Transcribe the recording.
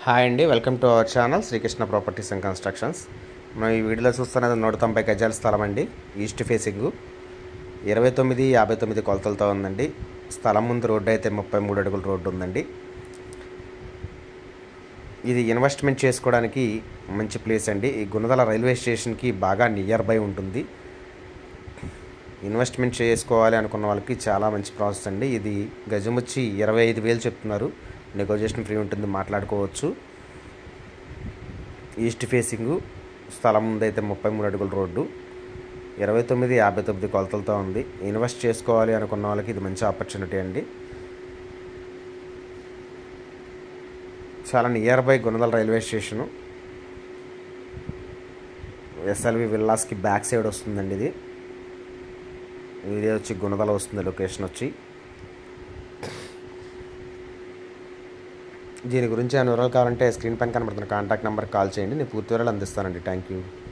hi అండి welcome to our channel Srikrishna properties and constructions మనం ఈ వీడియోలో చూస్తున్నది నూట తొంభై గజాల స్థలం అండి ఈస్ట్ ఫేసింగ్ ఇరవై తొమ్మిది యాభై తొమ్మిది కొలతలతో ఉందండి స్థలం ముందు రోడ్డు అయితే ముప్పై మూడు అడుగుల రోడ్డు ఉందండి ఇది ఇన్వెస్ట్మెంట్ చేసుకోవడానికి మంచి ప్లేస్ అండి ఈ గుణదల రైల్వే స్టేషన్కి బాగా నియర్ బై ఉంటుంది ఇన్వెస్ట్మెంట్ చేసుకోవాలి అనుకున్న వాళ్ళకి చాలా మంచి ప్రాసెస్ అండి ఇది గజం వచ్చి ఇరవై ఐదు వేలు చెప్తున్నారు నెగోజియేషన్ ఫ్రీ ఉంటుంది మాట్లాడుకోవచ్చు ఈస్ట్ ఫేసింగ్ స్థలం ముందైతే ముప్పై మూడు అడుగుల రోడ్డు ఇరవై తొమ్మిది యాభై తొమ్మిది కొలతలతో ఉంది ఇన్వెస్ట్ చేసుకోవాలి అనుకున్న వాళ్ళకి ఇది మంచి ఆపర్చునిటీ అండి చాలా near by Gunadala railway station SLV విల్లాస్కి బ్యాక్ సైడ్ వస్తుందండి ఇది ఇది వచ్చి గుణదల వస్తుంది లొకేషన్ వచ్చి దీని గురించి ఏమైనా వివరాలు కావాలంటే స్క్రీన్ పైన కనబడుతున్న కాంటాక్ట్ నెంబర్కి కాల్ చేయండి నేను పూర్తి వివరాలు అందిస్తానండి థ్యాంక్ యూ